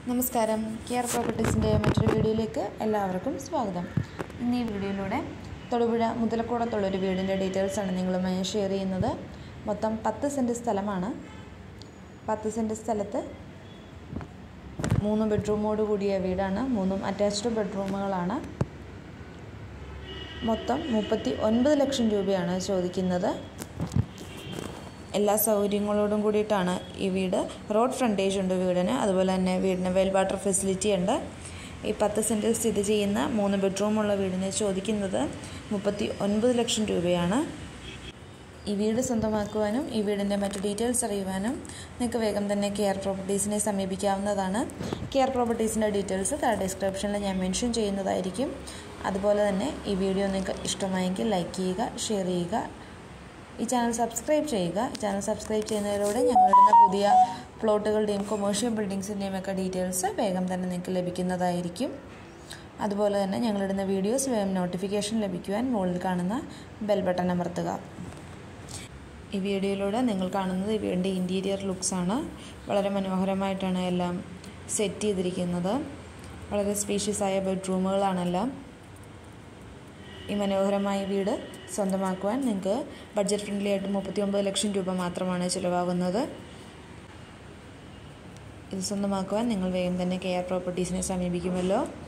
നമസ്കാരം കെയർ പ്രോപ്പർട്ടീസിൻ്റെ മറ്റൊരു വീഡിയോയിലേക്ക് എല്ലാവർക്കും സ്വാഗതം ഇന്ന് ഈ വീഡിയോയിലൂടെ തൊടുപുഴ മുതലക്കോടത്തുള്ളൊരു വീടിൻ്റെ ഡീറ്റെയിൽസാണ് നിങ്ങളുമായി ഷെയർ ചെയ്യുന്നത് മൊത്തം പത്ത് സെൻറ്റ് സ്ഥലമാണ് പത്ത് സെൻറ്റ് സ്ഥലത്ത് മൂന്ന് ബെഡ്റൂമോട് കൂടിയ വീടാണ് മൂന്നും അറ്റാച്ച്ഡ് ബെഡ്റൂമുകളാണ് മൊത്തം മുപ്പത്തി ഒൻപത് ലക്ഷം രൂപയാണ് ചോദിക്കുന്നത് എല്ലാ സൗകര്യങ്ങളോടും കൂടിയിട്ടാണ് ഈ വീട് റോഡ് ഫ്രണ്ടേജ് ഉണ്ട് വീടിന് അതുപോലെ തന്നെ വീടിന് വെൽ വാട്ടർ ഫെസിലിറ്റി ഉണ്ട് ഈ പത്ത് സെൻറ്റിൽ സ്ഥിതി ചെയ്യുന്ന മൂന്ന് ബെഡ്റൂമുള്ള വീടിന് ചോദിക്കുന്നത് മുപ്പത്തി ഒൻപത് ലക്ഷം രൂപയാണ് ഈ വീട് സ്വന്തമാക്കുവാനും ഈ വീടിൻ്റെ മറ്റു ഡീറ്റെയിൽസ് അറിയുവാനും നിങ്ങൾക്ക് വേഗം തന്നെ കെയർ പ്രോപ്പർട്ടീസിനെ സമീപിക്കാവുന്നതാണ് കെയർ പ്രോപ്പർട്ടീസിൻ്റെ ഡീറ്റെയിൽസ് താഴെ ഡിസ്ക്രിപ്ഷനിൽ ഞാൻ മെൻഷൻ ചെയ്യുന്നതായിരിക്കും അതുപോലെ തന്നെ ഈ വീഡിയോ നിങ്ങൾക്ക് ഇഷ്ടമായെങ്കിൽ ലൈക്ക് ചെയ്യുക ഷെയർ ചെയ്യുക ഈ ചാനൽ സബ്സ്ക്രൈബ് ചെയ്യുക ഈ ചാനൽ സബ്സ്ക്രൈബ് ചെയ്യുന്നതിലൂടെ ഞങ്ങളിടുന്ന പുതിയ പ്ലോട്ടുകളുടെയും കൊമേഴ്ഷ്യൽ ബിൽഡിങ്സിൻ്റെയും ഒക്കെ ഡീറ്റെയിൽസ് വേഗം തന്നെ നിങ്ങൾക്ക് ലഭിക്കുന്നതായിരിക്കും അതുപോലെ തന്നെ ഞങ്ങളിടുന്ന വീഡിയോസ് വേഗം നോട്ടിഫിക്കേഷൻ ലഭിക്കുവാൻ മുകളിൽ കാണുന്ന ബെൽ ബട്ടൺ അമർത്തുക ഈ വീഡിയോയിലൂടെ നിങ്ങൾ കാണുന്നത് ഈ വീടിൻ്റെ ഇൻറ്റീരിയർ ലുക്സാണ് വളരെ മനോഹരമായിട്ടാണ് എല്ലാം സെറ്റ് ചെയ്തിരിക്കുന്നത് വളരെ സ്പീഷ്യസ് ആയ ബെഡ്റൂമുകളാണെല്ലാം ഈ മനോഹരമായ വീട് സ്വന്തമാക്കുവാൻ നിങ്ങൾക്ക് ബഡ്ജറ്റ് ഫ്രണ്ട്ലി ആയിട്ട് മുപ്പത്തി ഒമ്പത് ലക്ഷം രൂപ മാത്രമാണ് ചിലവാകുന്നത് ഇത് സ്വന്തമാക്കുവാൻ നിങ്ങൾ വേഗം തന്നെ കെയർ പ്രോപ്പർട്ടീസിനെ സമീപിക്കുമല്ലോ